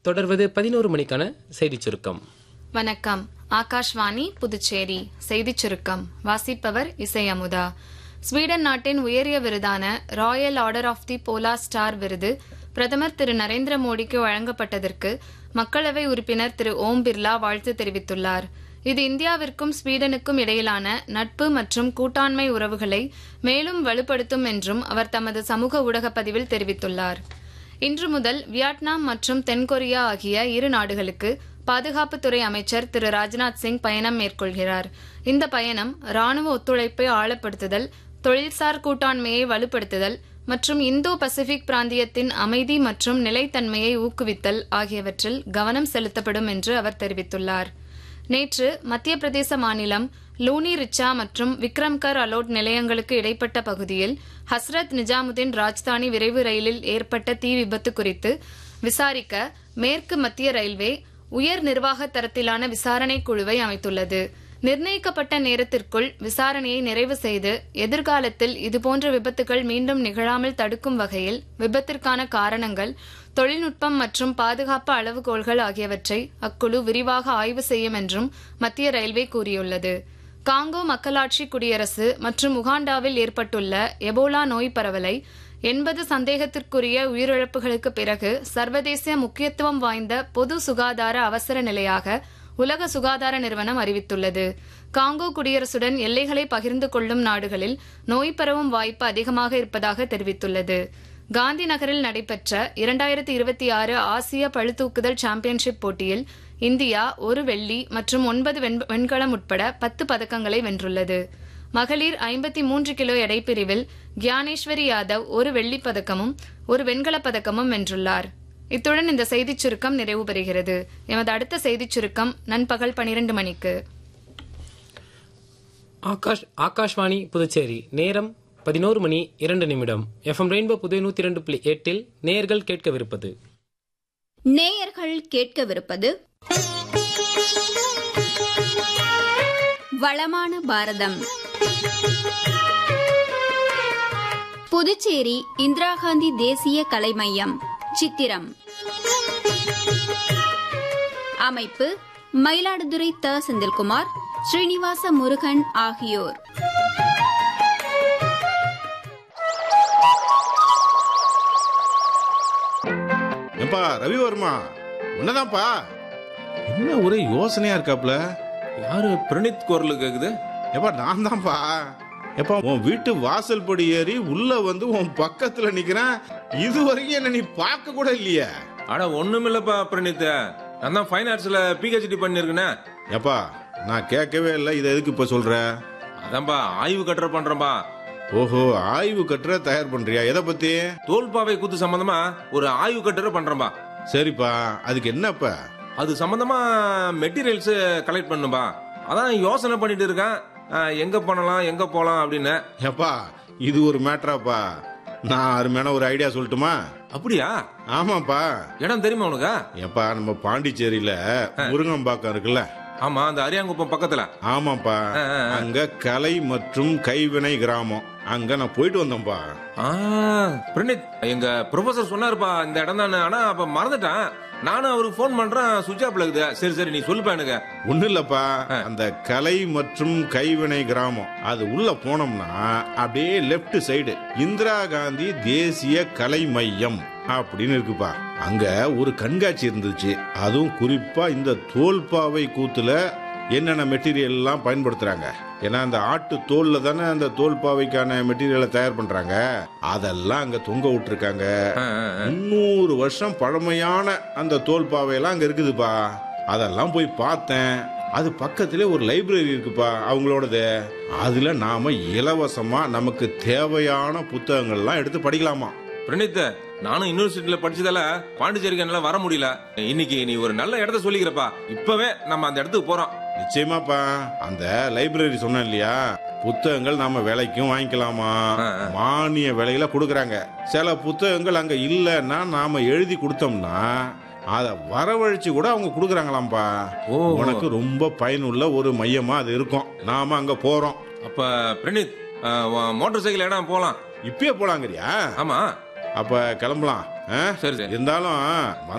தொடர்வது பதினோரு மணிக்கான செய்திச் சுருக்கம் வணக்கம் ஆகாஷ்வாணி புதுச்சேரி செய்திச் சுருக்கம் வாசிப்பவர் இசை அமுதா ஸ்வீடன் நாட்டின் உயரிய விருதான Royal Order of the Polar Star விருது பிரதமர் திரு நரேந்திர மோடிக்கு வழங்கப்பட்டதற்கு மக்களவை உறுப்பினர் திரு ஓம் பிர்லா வாழ்த்து தெரிவித்துள்ளார் இது இந்தியாவிற்கும் ஸ்வீடனுக்கும் இடையிலான நட்பு மற்றும் கூட்டாண்மை உறவுகளை மேலும் வலுப்படுத்தும் என்றும் அவர் தமது சமூக ஊடக பதிவில் தெரிவித்துள்ளார் இன்று முதல் வியட்நாம் மற்றும் தென்கொரியா ஆகிய இரு நாடுகளுக்கு பாதுகாப்புத்துறை அமைச்சர் திரு ராஜ்நாத் சிங் பயணம் மேற்கொள்கிறார் இந்த பயணம் ராணுவ ஒத்துழைப்பை ஆழப்படுத்துதல் தொழில்சார் கூட்டாண்மையை வலுப்படுத்துதல் மற்றும் இந்தோ பசிபிக் பிராந்தியத்தின் அமைதி மற்றும் நிலைத்தன்மையை ஊக்குவித்தல் ஆகியவற்றில் கவனம் செலுத்தப்படும் என்று அவர் தெரிவித்துள்ளார் நேற்று மத்திய பிரதேச மாநிலம் லூனி ரிச்சா மற்றும் விக்ரம்கர் அலோட் நிலையங்களுக்கு இடைப்பட்ட பகுதியில் ஹஸ்ரத் நிஜாமுதீன் ராஜ்தானி விரைவு ரயிலில் ஏற்பட்ட தீ விபத்து குறித்து விசாரிக்க மேற்கு மத்திய ரயில்வே உயர் நிர்வாக தரத்திலான விசாரணை குழுவை அமைத்துள்ளது நிர்ணயிக்கப்பட்ட நேரத்திற்குள் விசாரணையை நிறைவு செய்து எதிர்காலத்தில் இதுபோன்ற விபத்துகள் மீண்டும் நிகழாமல் தடுக்கும் வகையில் விபத்திற்கான காரணங்கள் தொழில்நுட்பம் மற்றும் பாதுகாப்பு அளவுகோல்கள் ஆகியவற்றை அக்குழு விரிவாக ஆய்வு செய்யும் என்றும் மத்திய ரயில்வே கூறியுள்ளது காங்கோ மக்களாட்சி குடியரசு மற்றும் உகாண்டாவில் ஏற்பட்டுள்ள எபோலா நோய் பரவலை எண்பது சந்தேகத்திற்குரிய உயிரிழப்புகளுக்கு பிறகு சர்வதேச முக்கியத்துவம் வாய்ந்த பொது சுகாதார அவசர நிலையாக உலக சுகாதார நிறுவனம் அறிவித்துள்ளது காங்கோ குடியரசுடன் எல்லைகளை பகிர்ந்து கொள்ளும் நாடுகளில் நோய் பரவும் வாய்ப்பு அதிகமாக இருப்பதாக தெரிவித்துள்ளது காந்தி நகரில் நடைபெற்ற இரண்டாயிரத்தி இருபத்தி ஆறு ஆசிய பளுதூக்குதல் சாம்பியன்ஷிப் போட்டியில் இந்தியா ஒரு வெள்ளி மற்றும் ஒன்பது வெண்கலம் உட்பட பத்து பதக்கங்களை வென்றுள்ளது மகளிர் ஐம்பத்தி மூன்று கிலோ எடை பிரிவில் கியானேஸ்வரி யாதவ் ஒரு வெள்ளிப் பதக்கமும் ஒரு வெண்கலப் பதக்கமும் வென்றுள்ளார் இத்துடன் இந்த செய்திச் சுருக்கம் நிறைவு பெறுகிறது எமது அடுத்த செய்திச் சுருக்கம் நண்பகல் பனிரெண்டு மணிக்கு ஆகாஷ் ஆகாஷ்வாணி புதுச்சேரி நேரம் பதினோரு மணி இரண்டு நிமிடம் எஃப்எம் ரெயின்போ புதிய நூத்தி இரண்டு புள்ளி எட்டில் நேர்கள் கேட்கவிருப்பது நேயர்கள் கேட்கவிருப்பது வளமான பாரதம் புதுச்சேரி இந்திரா காந்தி தேசிய கலை மையம் சித்திரம் அமைப்பு மயிலாடுதுறை த செந்தில்குமார் ஸ்ரீனிவாச முருகன் ஆகியோர் ஏப்பா ரவிவர்மா உன்னதான்ப்பா என்ன ஒரே யோசனையா இருக்காப்ல யாரு பிரணீத் குரல் கேக்குது ஏப்பா நான் தான்ப்பா ஏப்பா உன் வீட்டு வாசல் படி ஏறி உள்ள வந்து உன் பக்கத்துல நிக்கிறேன் இது வரைக்கும் என்ன நீ பார்க்க கூட இல்லையே அட ஒண்ணுமில்லப்பா பிரணீத் நான் தான் ஃபைன் ஆர்ட்ஸ்ல பிஹெச்டி பண்ணிருக்கேனே ஏப்பா நான் கேட்கவே இல்லை இதை எதுக்கு இப்ப சொல்ற அதான்பா ஆய்வு கட்டுற பண்றேன்பா ஓஹோ ஆய்வு கட்டுற தயார் பண்றியா எதை பத்தி தோல்பாவை கூத்து சம்பந்தமா ஒரு ஆய்வு கட்டுற பண்றேன்பா சரிப்பா அதுக்கு என்னப்பா அது சம்பந்தமா மெட்டீரியல்ஸ் கலெக்ட் பண்ணும்பா அதான் யோசனை பண்ணிட்டு இருக்கேன் அஹ், எங்க பண்ணலாம் எங்க போலாம் அப்படின்னு ஏப்பா இது ஒரு மேட்டராப்பா நான் அருமையான ஒரு ஐடியா சொல்லட்டுமா அப்படியா ஆமாப்பா இடம் தெரியுமா உனக்கு ஏப்பா நம்ம பாண்டிச்சேரியில முருங்கம்பாக்கம் இருக்குல்ல ஆமா அந்த அரியாங்குப்பம் பக்கத்துல ஆமாப்பா ஆ, ஆ, ஆ. அங்க கலை மற்றும் கைவினை கிராமம் அங்க நான் போயிட்டு வந்தேன்ப்பா ஆ, பிரணீத் எங்க ப்ரொஃபசர் சொன்னாருப்பா இந்த இடம் தானே ஆனா அப்ப மறந்துட்டேன் நானும் அவருக்கு ஃபோன் பண்றேன் சுவிட்ச் ஆப்ல இருக்குது சரி சரி நீ சொல்லுப்பா எனக்கு ஒண்ணு இல்லப்பா அந்த கலை மற்றும் கைவினை கிராமம் அது உள்ள போனோம்னா அப்படியே லெஃப்ட் சைடு இந்திரா காந்தி தேசிய கலை மையம் அப்படின்னு இருக்குப்பா அங்க ஒரு கண்காட்சி இருந்துச்சு அதுவும் குறிப்பா இந்த தோல்பாவை கூத்துல என்னென்ன மெட்டீரியல் எல்லாம் பயன்படுத்துறாங்க ஏன்னா அந்த ஆட்டு தோல்ல தானே அந்த தோல்பாவைக்கான மெட்டீரியலை தயார் பண்றாங்க அதெல்லாம் அங்க தொங்க விட்டுருக்காங்க ஆ, ஆ, ஆ. முன்னூறு வருஷம் பழமையான அந்த தோல்பாவையெல்லாம் அங்க இருக்குதுப்பா அதெல்லாம் போய் பார்த்தேன் அது பக்கத்திலே ஒரு லைப்ரரி இருக்குப்பா அவங்களோடது அதுல நாம இலவசமா நமக்கு தேவையான புத்தகங்கள்லாம் எடுத்து படிக்கலாமா பிரணீத் நானும் யூனிவர்சிட்டியில படிச்சதால பாண்டிச்சேரிக்கு என்னால வர முடியல இன்னைக்கு நீ ஒரு நல்ல இடத்த சொல்லிக்கிறப்பா இப்பவே நம்ம அந்த இடத்துக்கு போறோம் நிச்சயமாப்பா அந்த லைப்ரரி சொன்னேன் இல்லையா புத்தகங்கள் நாம விலைக்கும் வாங்கிக்கலாமா ஆ, ஆ. மானிய விலையில கொடுக்கறாங்க சில புத்தகங்கள் அங்க இல்லைன்னா நாம எழுதி கொடுத்தோம்னா அத வரவழைச்சு கூட அவங்க கொடுக்கறாங்களாம்பா ஓ. உனக்கு ரொம்ப பயனுள்ள ஒரு மையமா அது இருக்கும் நாம அங்க போறோம் அப்ப பிரணீத் மோட்டார் சைக்கிள் இடம் போலாம் இப்பயே போலாங்கறியா ஆமா அப்ப கிளம்பலாம் ஆ? சரி சரி இருந்தாலும்